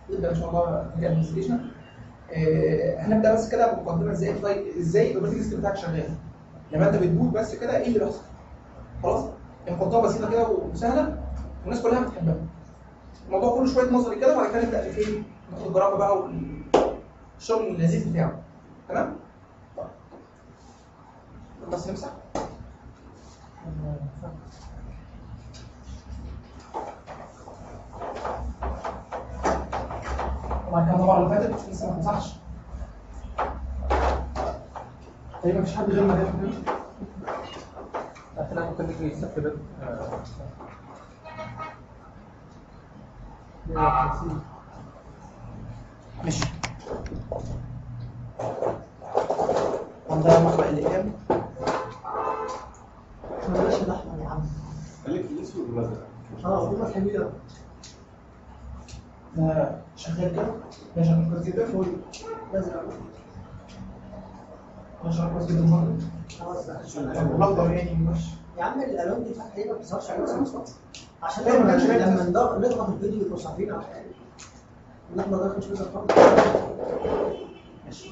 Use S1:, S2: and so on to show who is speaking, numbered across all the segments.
S1: نبدا ان شاء الله في الادمنستريشن هنبدا بس كده بمقدمه ازاي طيب ازاي الاوبريتنج سيستم بتاعك شغال لما انت بتبوت بس كده ايه اللي بيحصل خلاص المقدمه بسيطه كده وسهله والناس كلها بتحبها الموضوع كله شويه نظري كده وبعد كده نبدا في ايه ناخد الجرافه بقى والشغل اللذيذ بتاعه تمام طيب. بس نمسح طبعا كان المره اللي فاتت لسه ما اتمسحش تقريبا مفيش حد غيرنا ده
S2: احنا ممكن نيجي نستقبل
S1: ماشي وده مقبأ الإقام
S3: بلاش الاحمر يا عم
S4: خليك في الاسود والازرق
S3: اه دي حبيبي
S1: ده شغال كده ده شغال كويس جدا
S3: فول لازم
S1: ده شغال كويس جدا برضه
S3: خلاص
S1: الأخضر يعني مش
S3: يا عم الالوان دي فتحه ايه ما بتظهرش على اصلا عشان
S1: أيوة، ما
S3: لما
S1: كانش باين
S3: لما
S1: أساساً.
S3: نضغط نضغط الفيديو يبقوا صافيين على الحقيقة. الاحمر ده مش بيظهر خالص
S1: ماشي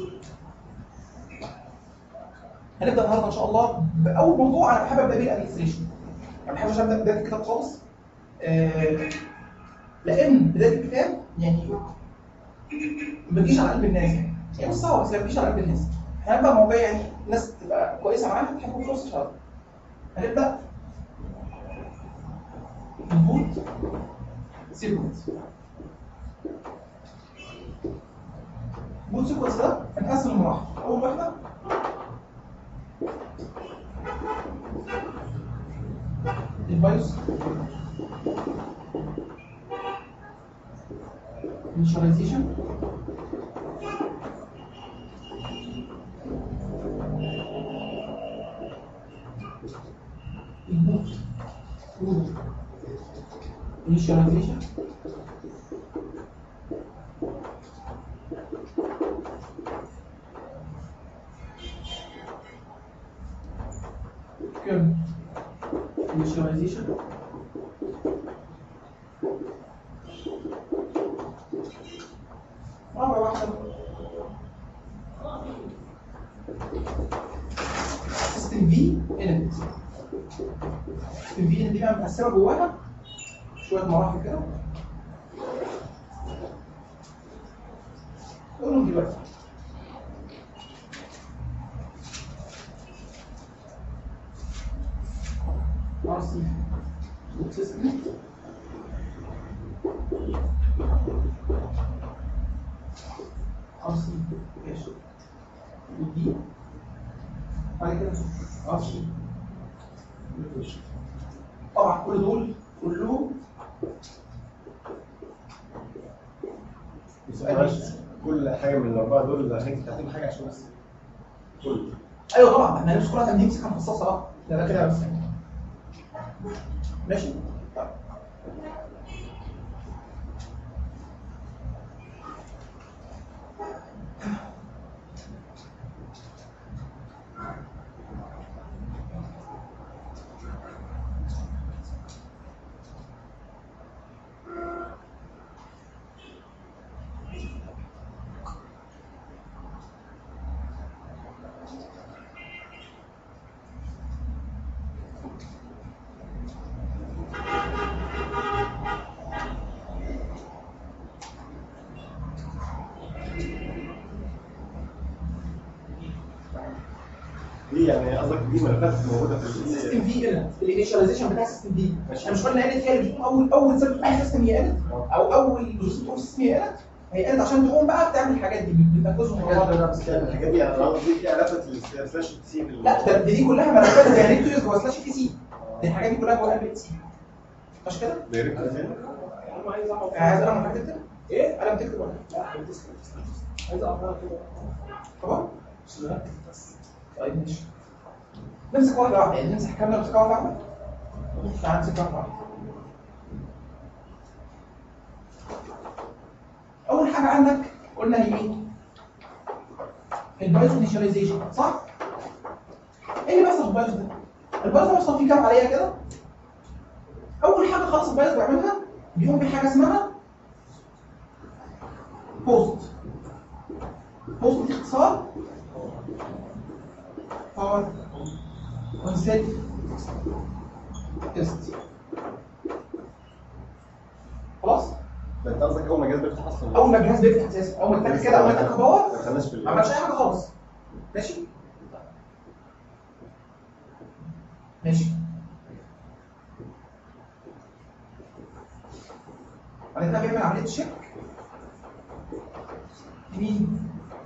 S1: هنبدا النهارده ان شاء الله باول موضوع انا بحب ابدا بيه الادمنستريشن ما بحبش ابدا بدايه الكتاب خالص آه، لان بدايه الكتاب يعني ما بتجيش على قلب الناس يعني هي مش صعبه بس هي ما بتجيش على قلب الناس هنبدا موضوع يعني الناس تبقى كويسه معاها تحب فلوس ان شاء الله هنبدا نبوت سيكونس بوت سيكونس ده هنقسم لمراحل اول واحده البايوس initialization input input initialization كم initialization مرة واحدة سيستم في انت سيستم في دي بقى مقسمة جواها شوية مراحل كده قولهم دلوقتي RC system RC ماشي ودي بعد كده RC طبعا كل دول كلهم
S4: بس معلش كل حاجه من الاربعه دول هنكتب تحتهم حاجه عشان بس كل
S1: ايوه طبعا احنا هنمسك كل واحده نمسك مخصصه بقى ده ده كده بس ماشي طيب.
S4: دي يعني قصدك دي ملفات موجوده في
S1: سيستم
S4: ال
S1: في انت الانيشاليزيشن بتاع السيستم في
S4: ماشي.
S1: احنا مش قلنا انت هي اللي بتكون اول اول سبب في سيستم هي انت او اول جزء في السيستم هي انت هي انت عشان تقوم بقى تعمل الحاجات دي بتنفذهم مع بعض
S4: الحاجات دي انا قصدي دي قلفت السلاش تي في ال-
S1: لا ده دي كلها ملفات دايركتوريز جوه سلاش تي سي دي الحاجات دي كلها جوه قلب تي سي مش كده؟
S4: دايركت زي
S1: عايز قلم محتاج تكتب؟ ايه؟ قلم تكتب ولا؟
S3: عايز اعرفها كده
S1: طبعا؟ طيب ماشي نمسك واحده واحده يعني نمسك كامله نمسكها واحده واحده تعال نمسك واحده واحده اول حاجه عندك قلنا هي ايه؟ البايوس انيشاليزيشن صح؟ ايه اللي بيحصل في البايوس ده؟ البايوس ده بيحصل فيه كام عمليه كده؟ اول حاجه خالص البايوس بيعملها بيقوم بحاجه اسمها بوست بوست دي اختصار باور كونسيت تيست خلاص
S4: ده انت قصدك اول ما الجهاز بيفتح اصلا
S1: اول ما الجهاز بيفتح اساسا اول ما تتك كده اول ما تتك باور
S4: ما دخلناش في
S1: ما عملش اي حاجه خالص ماشي ماشي بعد كده بيعمل عمليه تشيك يمين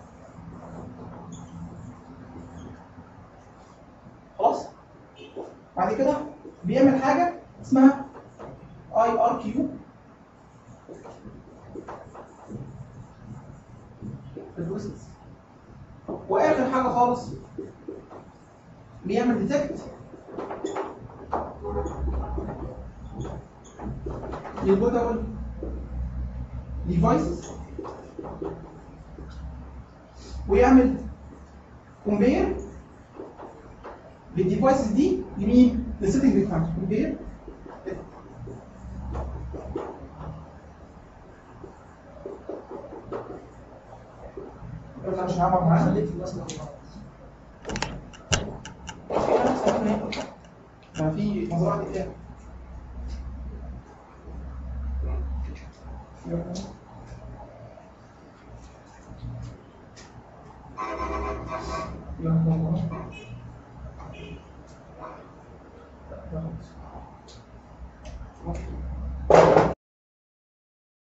S1: خلاص بعد كده بيعمل حاجه اسمها اي ار كيو البروسيس واخر حاجه خالص بيعمل ديتكت للبوتابل ديفايسز ويعمل كومبير للديفايسز دي لمين؟ للسيتنج بتاعته كومبير يلا مش هعمل معانا
S3: خليك في الناس مع بعض
S1: ما في مزرعة إيه؟ يلا